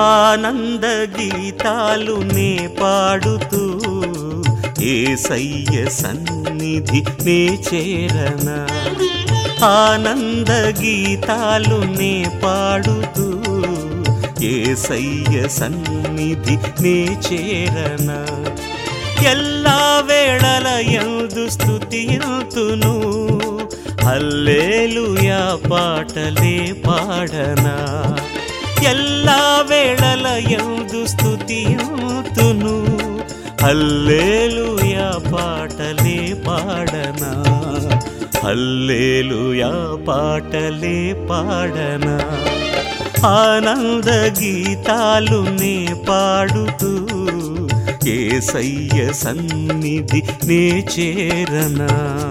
ఆనంద గీతాలు నే పాడుతూ ఏసయ్య సన్నిధి నే చేరనా ఆనంద గీతాలు నే పాడుతూ ఏసయ్య సన్నిధి నే చేరనా ಎಲ್ಲಾ ವೇಳಲ ಎಂದು ಸ್ತುತಿಯುತ್ತುನು హల్లేలుయా పాటలే పాడనా ಎಲ್ಲಾ ವೇಳಲ ಎಂದು ಸ್ತುತಿಯುತ್ತುನು హల్లేలుయా పాటలే పాడనా హల్లేలుయా పాటలే పాడనా ఆనంద గీతాలు నే పాడుతూ ఏసయ్య సన్నిధి నే చేరనా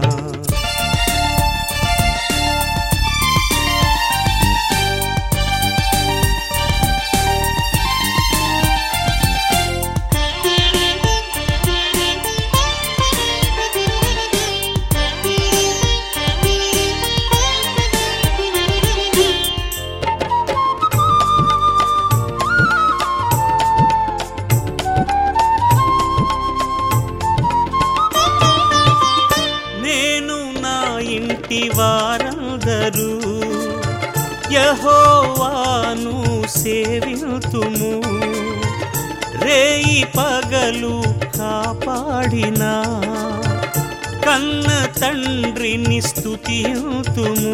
నేను నా ఇంటి వారందరూ యహోవాను సేవితుము రేయి పగలు కాపాడినా కన్న తండ్రిని స్తుతియుతుము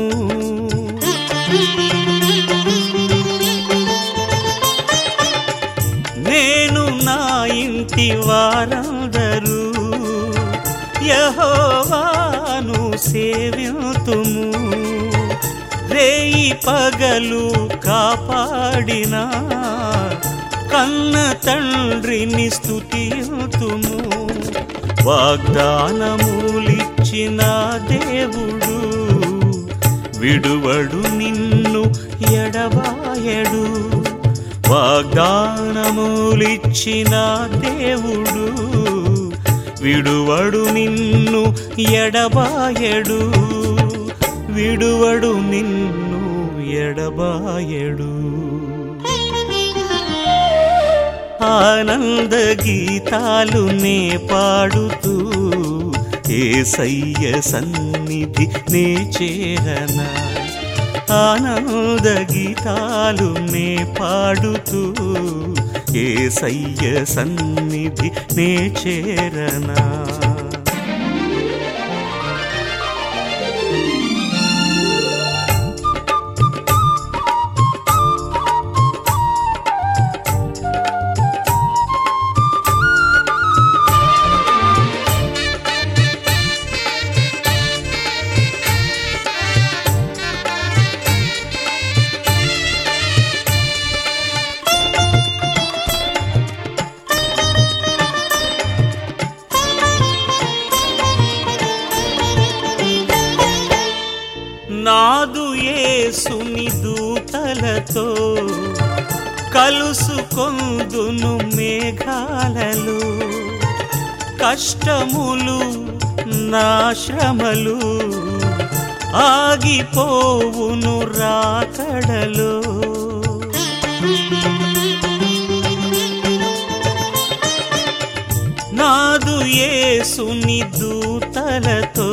నేను నా ఇంటి వారందరూ యహోవాను సేవ్యుతుము రేయి పగలు కాపాడిన కన్న తండ్రిని స్తుతియుతుము వాగ్దానములిచ్చిన దేవుడు విడువడు నిన్ను ఎడబాయడు వాగ్దానములిచ్చిన దేవుడు విడువడు నిన్ను ఎడబాయడు విడువడు నిన్ను ఎడబాయడు ఆనంద గీతాలు నే పాడుతూ ఏసయ్య సన్నిధి నే చేరనా ఆనంద గీతాలు నే పాడుతూ ఏసయ్య సన్నిధి నే చేరనా నాదు యేసుని దూతలతో కలుసుకొందును మేఘాలలో కష్టములు నా శ్రమలు ఆగిపోవును రాకడలో నాదు యేసుని దూతలతో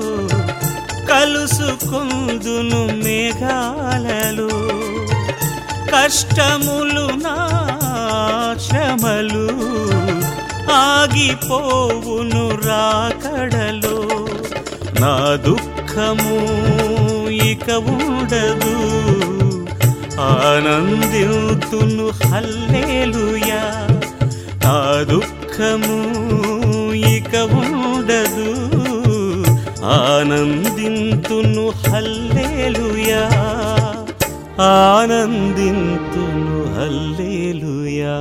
కలుసుకుందును మేఘాలలో కష్టములు నా శ్రమలు ఆగిపోవును రాకడలో నా దుఃఖము ఇక ఉండదు ఆనందితును హల్లేలుయా నా దుఃఖము ఇక ఉండదు ఆనందింతును హల్లేలుయా ఆనందింతును హల్లేలుయా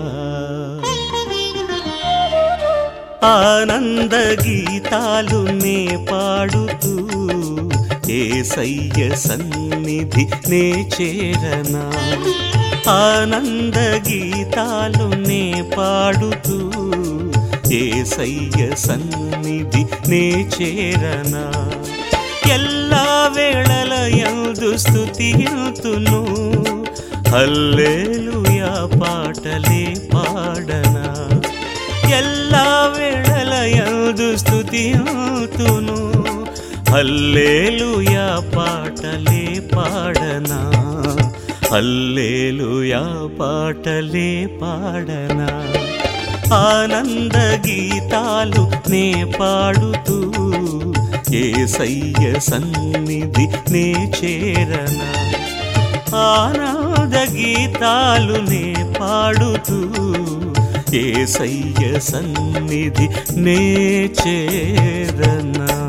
ఆనంద గీతాలు నే పాడుతూ ఏసయ్య సన్నిధి నే చేరనా ఆనంద గీతాలు నే పాడుతూ ఏసయ్య సన్నిధి నే చేరనా ಎಲ್ಲಾ ವೇಳಲ ಎಂದು ಸ್ತುತಿಯುತ್ತುನು హల్లేలుయా పాటలే పాడనా ಎಲ್ಲಾ ವೇಳಲಯದು ಸ್ತುತಿಯುತುನು హల్లేలుయా పాటలే పాడనా హల్లేలుయా పాటలే పాడనా ఆనంద గీతాలు నే పాడుతూ ఏసయ్య సన్నిధి నే చేరనా ఆనంద గీతాలు నే పాడుతూ ఏసయ్య సన్నిధి నే చేరనా